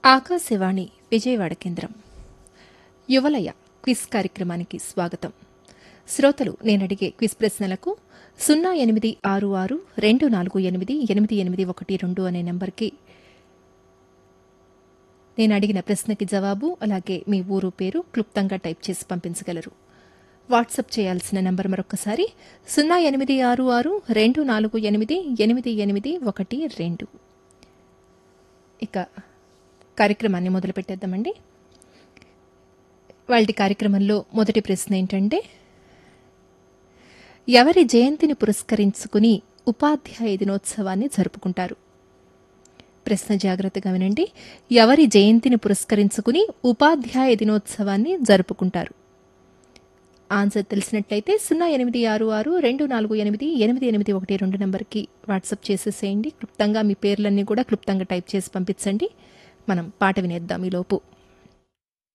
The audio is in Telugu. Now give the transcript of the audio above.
ఆకాశవాణి విజయవాడ కేంద్రం యువలయ క్విజ్ కార్యక్రమానికి స్వాగతం శ్రోతలు నేను అడిగే క్విజ్ ప్రశ్నలకు సున్నా ఎనిమిది ఆరు ఆరు రెండు నాలుగు ఎనిమిది ఎనిమిది ఎనిమిది ఒకటి రెండు అనే నెంబర్కి నేను అడిగిన ప్రశ్నకి జవాబు అలాగే మీ ఊరు పేరు క్లుప్తంగా టైప్ చేసి పంపించగలరు వాట్సాప్ చేయాల్సిన నంబర్ మరొకసారి సున్నా ఎనిమిది ఆరు ఆరు రెండు నాలుగు ఎనిమిది ఎనిమిది ఎనిమిది ఒకటి రెండు ఇక కార్యక్రమాన్ని మొదలుపెట్టేద్దామండి వాళ్ళ కార్యక్రమంలో మొదటి ప్రశ్న ఏంటంటే ఎవరి జయంతిని పురస్కరించుకుని ఉపాధ్యాయ దినోత్సవాన్ని జరుపుకుంటారు ప్రశ్న జాగ్రత్తగా వినండి ఎవరి జయంతిని పురస్కరించుకుని ఉపాధ్యాయ దినోత్సవాన్ని జరుపుకుంటారు ఆన్సర్ తెలిసినట్లయితే సున్నా ఎనిమిది ఆరు ఆరు రెండు నాలుగు ఎనిమిది ఎనిమిది ఎనిమిది ఒకటి రెండు నెంబర్కి వాట్సాప్ చేసేసేయండి క్లుప్తంగా మీ పేర్లన్నీ కూడా క్లుప్తంగా టైప్ చేసి పంపించండి మనం పాట వినేద్దాం ఈలోపు